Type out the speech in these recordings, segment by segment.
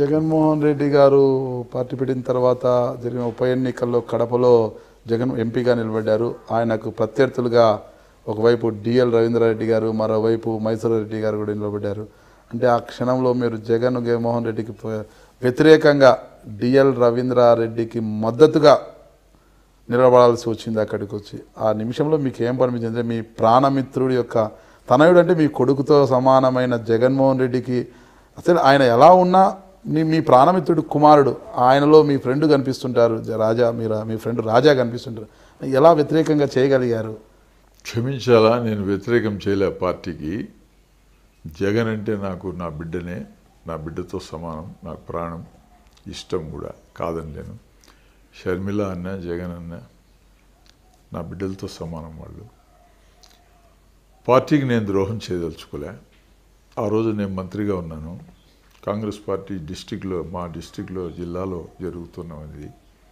జగన్మోహన్ రెడ్డి గారు పార్టీ పెట్టిన తర్వాత జరిగిన ఉప ఎన్నికల్లో కడపలో జగన్ ఎంపీగా నిలబడ్డారు ఆయనకు ప్రత్యర్థులుగా ఒకవైపు డిఎల్ రవీంద్రారెడ్డి గారు మరోవైపు మైసూర్ రెడ్డి గారు కూడా నిలబడ్డారు అంటే ఆ క్షణంలో మీరు జగన్ జగన్మోహన్ రెడ్డికి ప- వ్యతిరేకంగా డిఎల్ రవీంద్రారెడ్డికి మద్దతుగా నిలబడాల్సి వచ్చింది అక్కడికి వచ్చి ఆ నిమిషంలో మీకు ఏం పనిపించింది అంటే మీ ప్రాణమిత్రుడి యొక్క తనయుడు అంటే మీ కొడుకుతో సమానమైన జగన్మోహన్ రెడ్డికి అసలు ఆయన ఎలా ఉన్నా మీ మీ ప్రాణమిత్రుడు కుమారుడు ఆయనలో మీ ఫ్రెండ్ కనిపిస్తుంటారు జ- రాజా మీరు మీ ఫ్రెండ్ రాజా కనిపిస్తుంటారు ఎలా వ్యతిరేకంగా చేయగలిగారు క్షమించాలా నేను వ్యతిరేకం చేయలే పార్టీకి జగన్ అంటే నాకు నా బిడ్డనే నా బిడ్డతో సమానం నాకు ప్రాణం ఇష్టం కూడా కాదని లేను షర్మిల అన్న జగన్ అన్న నా బిడ్డలతో సమానం వాళ్ళు పార్టీకి నేను ద్రోహం చేయదలుచుకోలే ఆ రోజు నేను మంత్రిగా ఉన్నాను కాంగ్రెస్ పార్టీ డిస్టిక్లో మా డిస్టిక్లో జిల్లాలో జరుగుతున్నది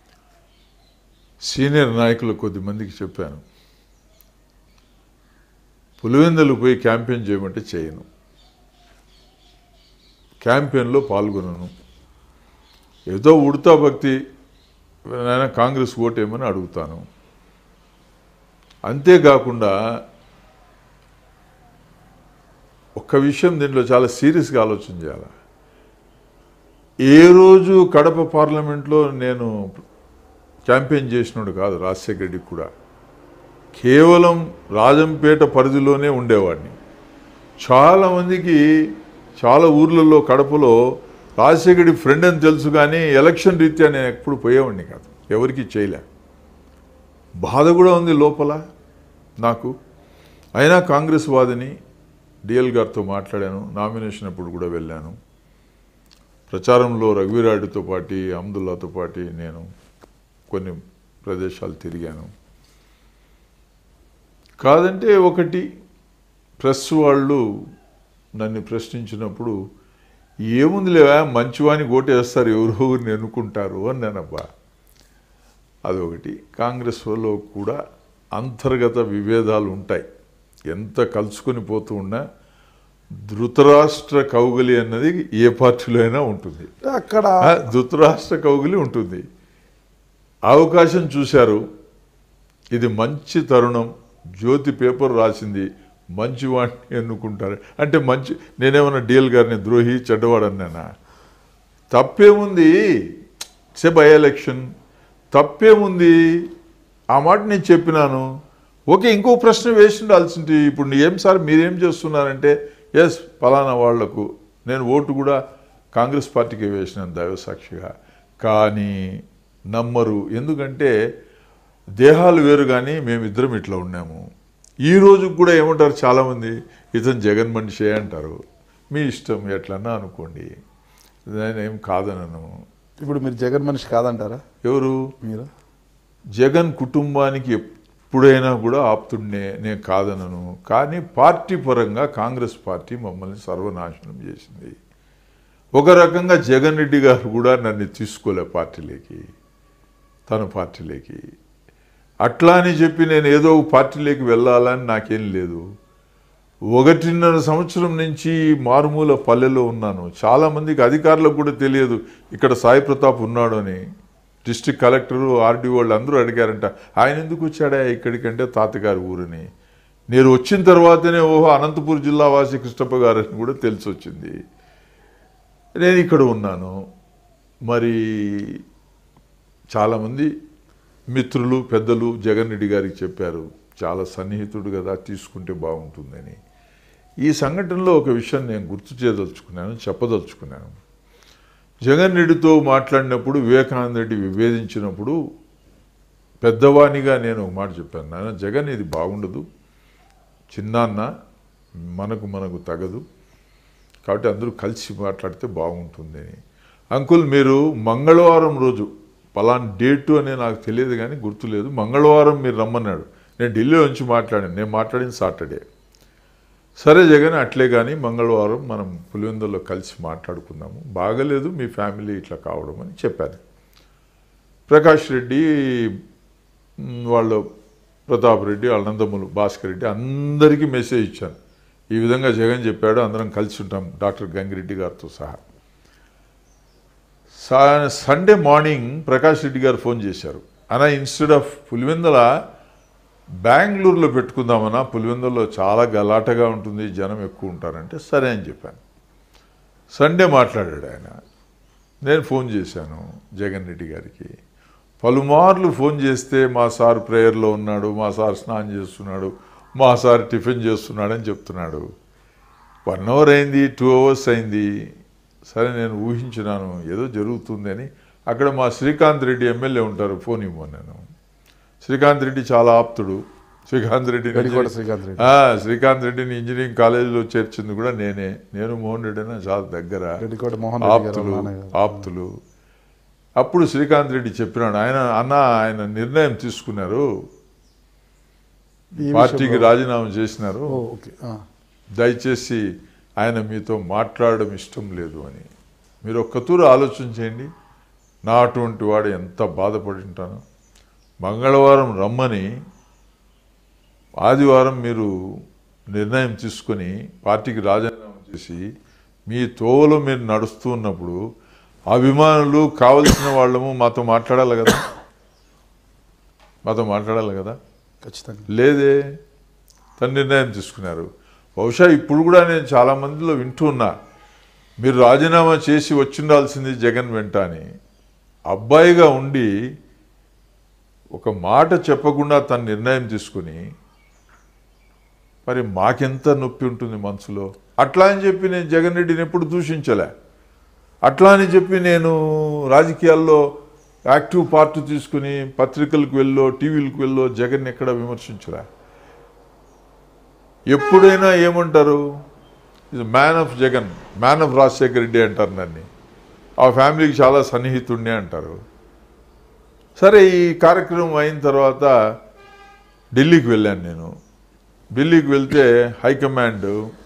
సీనియర్ నాయకులు కొద్దిమందికి చెప్పాను పులివెందులు పోయి క్యాంపెయిన్ చేయమంటే చేయను క్యాంపెయిన్లో పాల్గొనను ఏదో ఉడతా భక్తి నాయన కాంగ్రెస్ ఓటేమని అడుగుతాను అంతేకాకుండా ఒక్క విషయం దీంట్లో చాలా సీరియస్గా ఆలోచన చేయాలి ఏ రోజు కడప పార్లమెంట్లో నేను క్యాంపెయిన్ చేసినాడు కాదు రాజశేఖర రెడ్డికి కూడా కేవలం రాజంపేట పరిధిలోనే ఉండేవాడిని చాలామందికి చాలా ఊర్లలో కడపలో రాజశేఖరి ఫ్రెండ్ అని తెలుసు కానీ ఎలక్షన్ రీత్యా నేను ఎప్పుడు పోయేవాడిని కాదు ఎవరికి చేయలే బాధ కూడా ఉంది లోపల నాకు అయినా కాంగ్రెస్ వాదిని డిఎల్ గారితో మాట్లాడాను నామినేషన్ అప్పుడు కూడా వెళ్ళాను ప్రచారంలో రఘువీరాడితో పాటి అమ్దుల్లాతో పాటి నేను కొన్ని ప్రదేశాలు తిరిగాను కాదంటే ఒకటి ప్రెస్ వాళ్ళు నన్ను ప్రశ్నించినప్పుడు ఏముంది లేవా మంచివాని ఓటేస్తారు ఎవరో ఎవరిని ఎన్నుకుంటారు అన్నానబ్బా అదొకటి కాంగ్రెస్లో కూడా అంతర్గత విభేదాలు ఉంటాయి ఎంత కలుసుకొని పోతూ ఉన్నా ధృతరాష్ట్ర కౌగలి అన్నది ఏ పార్టీలో అయినా ఉంటుంది అక్కడ ఆ, ధృతరాష్ట్ర కౌగిలి ఉంటుంది అవకాశం చూశారు ఇది మంచి తరుణం జ్యోతి పేపర్ రాసింది మంచి వాడిని ఎన్నుకుంటారు అంటే మంచి నేనేమన్నా డిఎల్ గారిని ద్రోహి చెడ్డవాడన్నానా తప్పేముంది సే బై ఎలక్షన్ తప్పేముంది ఆ మాట నేను చెప్పినాను ఓకే ఇంకో ప్రశ్న వేసి ఉండాల్సింది ఇప్పుడు ఏం సార్ మీరేం చేస్తున్నారంటే ఎస్ ఫలానా వాళ్లకు నేను ఓటు కూడా కాంగ్రెస్ పార్టీకి వేసినాను దైవసాక్షిగా కానీ నమ్మరు ఎందుకంటే దేహాలు వేరు కానీ మేమిద్దరం ఇట్లా ఉన్నాము ఈ రోజు కూడా ఏమంటారు చాలామంది ఇతను జగన్ మనిషే అంటారు మీ ఇష్టం ఎట్లన్నా అనుకోండి నేనేం కాదనను ఇప్పుడు మీరు జగన్ మనిషి కాదంటారా ఎవరు మీరు జగన్ కుటుంబానికి ఎప్పుడైనా కూడా ఆప్తుడినే నేను కాదనను కానీ పార్టీ పరంగా కాంగ్రెస్ పార్టీ మమ్మల్ని సర్వనాశనం చేసింది ఒక రకంగా జగన్ రెడ్డి గారు కూడా నన్ను తీసుకోలే పార్టీలోకి తన పార్టీలోకి అట్లా అని చెప్పి నేను ఏదో ఒక పార్టీలోకి వెళ్ళాలని నాకేం లేదు ఒకటిన్నర సంవత్సరం నుంచి మారుమూల పల్లెలో ఉన్నాను చాలామందికి అధికారులకు కూడా తెలియదు ఇక్కడ సాయి ప్రతాప్ ఉన్నాడు అని డిస్ట్రిక్ట్ కలెక్టరు ఆర్డీ వాళ్ళు అందరూ అడిగారంట ఆయన ఎందుకు వచ్చాడా ఇక్కడికంటే తాతగారి ఊరని నేను వచ్చిన తర్వాతనే ఓహో అనంతపూర్ జిల్లా వాసి కృష్ణప్ప గారని కూడా తెలిసి వచ్చింది నేను ఇక్కడ ఉన్నాను మరి చాలామంది మిత్రులు పెద్దలు జగన్ రెడ్డి గారికి చెప్పారు చాలా సన్నిహితుడు కదా తీసుకుంటే బాగుంటుందని ఈ సంఘటనలో ఒక విషయం నేను గుర్తు చేయదలుచుకున్నాను చెప్పదలుచుకున్నాను జగన్ రెడ్డితో మాట్లాడినప్పుడు వివేకానంద రెడ్డి విభేదించినప్పుడు పెద్దవానిగా నేను ఒక మాట చెప్పాను నాయన జగన్ ఇది బాగుండదు చిన్నాన్న మనకు మనకు తగదు కాబట్టి అందరూ కలిసి మాట్లాడితే బాగుంటుంది అని అంకుల్ మీరు మంగళవారం రోజు పలానా డేటు అని నాకు తెలియదు కానీ గుర్తులేదు మంగళవారం మీరు రమ్మన్నాడు నేను ఢిల్లీ నుంచి మాట్లాడాను నేను మాట్లాడింది సాటర్డే సరే జగన్ అట్లే కానీ మంగళవారం మనం పులివెందుల్లో కలిసి మాట్లాడుకుందాము బాగలేదు మీ ఫ్యామిలీ ఇట్లా కావడం అని చెప్పాను ప్రకాష్ రెడ్డి మ్, వాళ్ళు ప్రతాప్ రెడ్డి వాళ్ళ నందములు భాస్కర్ రెడ్డి అందరికీ మెసేజ్ ఇచ్చాను ఈ విధంగా జగన్ చెప్పాడు అందరం కలిసి ఉంటాం డాక్టర్ గంగిరెడ్డి గారితో సహా సా- Sunday morning Prakash Reddy garu phone చేశారు అలా ఇన్స్టెడ్ ఆఫ్ పులివెందల బెంగళూరులో పెట్టుకుందామన్నా పులివెందులో చాలా గలాటగా ఉంటుంది జనం ఎక్కువ ఉంటారంటే సరే అని చెప్పాను సండే మాట్లాడాడు ఆయన నేను ఫోన్ చేశాను జగన్ రెడ్డి గారికి పలుమార్లు ఫోన్ చేస్తే మా సార్ ప్రేయర్లో ఉన్నాడు మా సార్ స్నానం చేస్తున్నాడు మా సార్ టిఫిన్ చేస్తున్నాడు అని చెప్తున్నాడు వన్ అవర్ అయింది టూ అవర్స్ అయింది సరే నేను ఊహించినాను ఏదో జరుగుతుందని అక్కడ మా శ్రీకాంత్ రెడ్డి ఎమ్మెల్యే ఉంటారు ఫోన్ ఇవ్వమన్నాను శ్రీకాంత్ రెడ్డి చాలా ఆప్తుడు శ్రీకాంత్ రెడ్డి గడికోట శ్రీకాంత్ రెడ్డి ఆ, శ్రీకాంత్ రెడ్డిని ఇంజనీరింగ్ కాలేజీలో చేర్చింది కూడా నేనే నేను మోహన్ రెడ్డి అయినా చాలా దగ్గర గడికోట మోహన్ రెడ్డి గారు ఆప్తులు నాన్నగారు. ఆప్తులు అప్పుడు శ్రీకాంత్ రెడ్డి చెప్పినాడు ఆయన అన్న ఆయన నిర్ణయం తీసుకున్నారు ఈ పార్టీకి విషయంలో- రాజీనామా చేసినారు ఓ, ఓకే ఆ. దయచేసి ఆయన మీతో మాట్లాడడం ఇష్టం లేదు అని మీరు ఒక్కతూరు ఆలోచన చేయండి నా అటువంటి వాడు ఎంత బాధపడి ఉంటాను మంగళవారం రమ్మని ఆదివారం మీరు నిర్ణయం తీసుకొని పార్టీకి రాజీనామా చేసి మీ తోవలో మీరు నడుస్తూ ఉన్నప్పుడు అభిమానులు కావలసిన వాళ్ళము మాతో మాట్లాడాలి కదా మాతో మాట్లాడాలి కదా ఖచ్చితంగా లేదే తన నిర్ణయం తీసుకున్నారు బహుశా ఇప్పుడు కూడా నేను చాలా మందిలో వింటూ ఉన్నా మీరు రాజీనామా చేసి వచ్చిండాల్సింది జగన్ వెంట అని అబ్బాయిగా ఉండి ఒక మాట చెప్పకుండా తన నిర్ణయం తీసుకుని మరి మాకెంత నొప్పి ఉంటుంది మనసులో అట్లా అని చెప్పి నేను జగన్ రెడ్డిని ఎప్పుడు దూషించలే అట్లా అని చెప్పి నేను రాజకీయాల్లో యాక్టివ్ పార్ట్ తీసుకుని పత్రికలకు వెళ్ళో టీవీలకు వెళ్ళో జగన్ ఎక్కడ విమర్శించలే ఎప్పుడైనా ఏమంటారు ఇది man of Jagan man of Rajasekhara Reddy అంటారు నన్ను ఆ ఫ్యామిలీకి చాలా సన్నిహితుడిని అంటారు సరే ఈ కార్యక్రమం అయిన తర్వాత ఢిల్లీకి వెళ్ళాను నేను ఢిల్లీకి వెళ్తే హైకమాండ్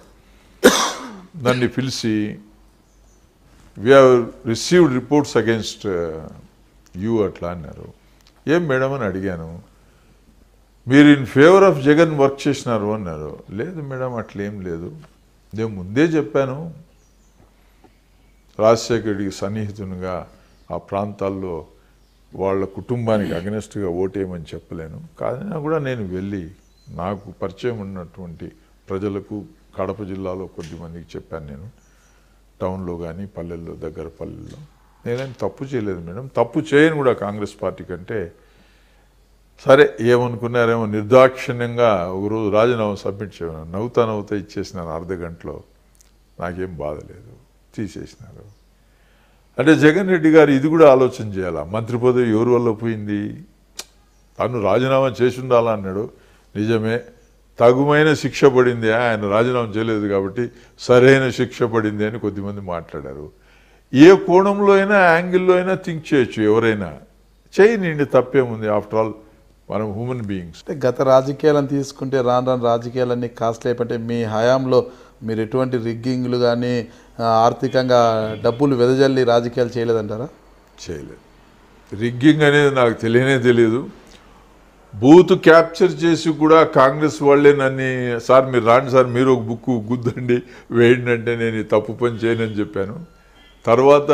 నన్ను పిలిచి we have received reports against you అట్లా అన్నారు ఏం మేడం అని అడిగాను మీరు in favour of Jagan work చేసినారు అన్నారు లేదు మేడం అట్లేం లేదు నేను ముందే చెప్పాను రాజశేఖర రెడ్డికి సన్నిహితునిగా ఆ ప్రాంతాల్లో వాళ్ళ కుటుంబానికి అగనెస్ట్గా ఓటేయమని చెప్పలేను కానీ కూడా నేను వెళ్ళి నాకు పరిచయం ఉన్నటువంటి ప్రజలకు కడప జిల్లాలో కొద్దిమందికి చెప్పాను నేను టౌన్లో కానీ పల్లెల్లో దగ్గర పల్లెల్లో నేనేం తప్పు చేయలేదు మేడం తప్పు చేయను కూడా కాంగ్రెస్ పార్టీ కంటే సరే ఏమనుకున్నారేమో నిర్దాక్షిణ్యంగా ఒకరోజు రాజీనామా సబ్మిట్ చేయమని నవ్వుతా నవ్వుతా ఇచ్చేసినాను అర్ధ గంటలో నాకేం బాధ లేదు తీసేసినారు అంటే జగన్ రెడ్డి గారు ఇది కూడా ఆలోచన చేయాలా మంత్రి పదవి ఎవరి వల్ల పోయింది తను రాజీనామా చేసి ఉండాలా అన్నాడు నిజమే తగుమైన శిక్ష పడింది ఆయన రాజీనామా చేయలేదు కాబట్టి సరైన శిక్ష పడింది అని కొద్దిమంది మాట్లాడారు ఏ కోణంలో అయినా యాంగిల్లో అయినా థింక్ చేయొచ్చు ఎవరైనా చేయనండి తప్పేముంది ఆఫ్టర్ ఆల్ మనం హ్యూమన్ బీయింగ్స్ అంటే గత రాజకీయాలను తీసుకుంటే రాను రాను రాజకీయాలన్నీ కాస్ట్లీ అయిపోతే మీ హయాంలో మీరు ఎటువంటి రిగ్గింగ్లు కానీ ఆర్థికంగా డబ్బులు వెదజల్లి రాజకీయాలు చేయలేదంటారా చేయలేదు రిగ్గింగ్ అనేది నాకు తెలియనే తెలియదు బూత్ క్యాప్చర్ చేసి కూడా కాంగ్రెస్ వాళ్ళే నన్ను సార్ మీరు రాండి సార్ మీరు ఒక బుక్ గుద్దండి వేయండి అంటే నేను ఈ తప్పు పని చేయనని చెప్పాను తర్వాత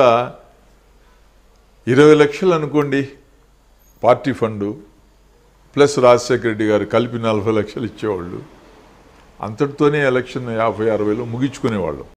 ఇరవై లక్షలు అనుకోండి party fund plus Rajasekhara Reddy garu కలిపి నలభై లక్షలు ఇచ్చేవాళ్ళు అంతటితోనే ఎలక్షన్ యాభై అరవైలో ముగించుకునేవాళ్ళు